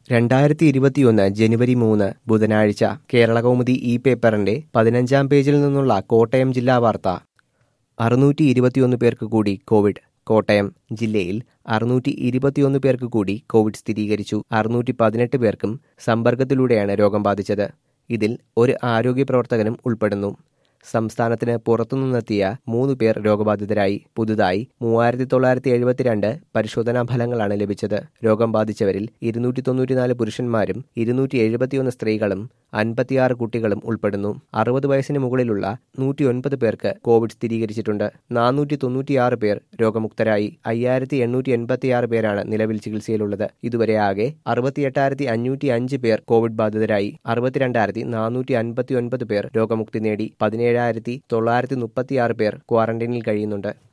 രണ്ടായിരത്തി ഇരുപത്തിയൊന്ന് ജനുവരി മൂന്ന് ബുധനാഴ്ച കേരളകൗമുദി ഈ പേപ്പറിന്റെ പതിനഞ്ചാം പേജിൽ നിന്നുള്ള കോട്ടയം ജില്ലാ വാർത്ത അറുന്നൂറ്റി ഇരുപത്തിയൊന്ന് പേർക്ക് കൂടി കോവിഡ് കോട്ടയം ജില്ലയിൽ അറുന്നൂറ്റി ഇരുപത്തിയൊന്ന് പേർക്ക് കൂടി കോവിഡ് സ്ഥിരീകരിച്ചു അറുന്നൂറ്റി പതിനെട്ട് പേർക്കും സമ്പർക്കത്തിലൂടെയാണ് രോഗം ബാധിച്ചത് ഇതിൽ ഒരു ആരോഗ്യ പ്രവർത്തകനും ഉൾപ്പെടുന്നു സംസ്ഥാനത്തിന് പുറത്തുനിന്നെത്തിയ മൂന്ന് പേർ രോഗബാധിതരായി പുതുതായി മൂവായിരത്തി തൊള്ളായിരത്തി എഴുപത്തിരണ്ട് പരിശോധനാ ഫലങ്ങളാണ് ലഭിച്ചത് രോഗം ബാധിച്ചവരിൽ ഇരുന്നൂറ്റി തൊണ്ണൂറ്റിനാല് പുരുഷന്മാരും ഇരുന്നൂറ്റി എഴുപത്തിയൊന്ന് സ്ത്രീകളും അൻപത്തിയാറ് കുട്ടികളും ഉൾപ്പെടുന്നു അറുപത് വയസ്സിന് മുകളിലുള്ള നൂറ്റി ഒൻപത് പേർക്ക് കോവിഡ് സ്ഥിരീകരിച്ചിട്ടുണ്ട് നാനൂറ്റി തൊണ്ണൂറ്റിയാറ് പേർ രോഗമുക്തരായി അയ്യായിരത്തി എണ്ണൂറ്റി എൺപത്തിയാറ് പേരാണ് നിലവിൽ ചികിത്സയിലുള്ളത് ഇതുവരെ ആകെ അറുപത്തിയെട്ടായിരത്തി അഞ്ഞൂറ്റി അഞ്ച് പേർ കോവിഡ് ബാധിതരായി അറുപത്തിരണ്ടായിരത്തി നാനൂറ്റി അൻപത്തി ഒൻപത് പേർ രോഗമുക്തി നേടി പതിനേഴായിരത്തി തൊള്ളായിരത്തി മുപ്പത്തിയാറ് പേർ ക്വാറന്റൈനിൽ കഴിയുന്നുണ്ട്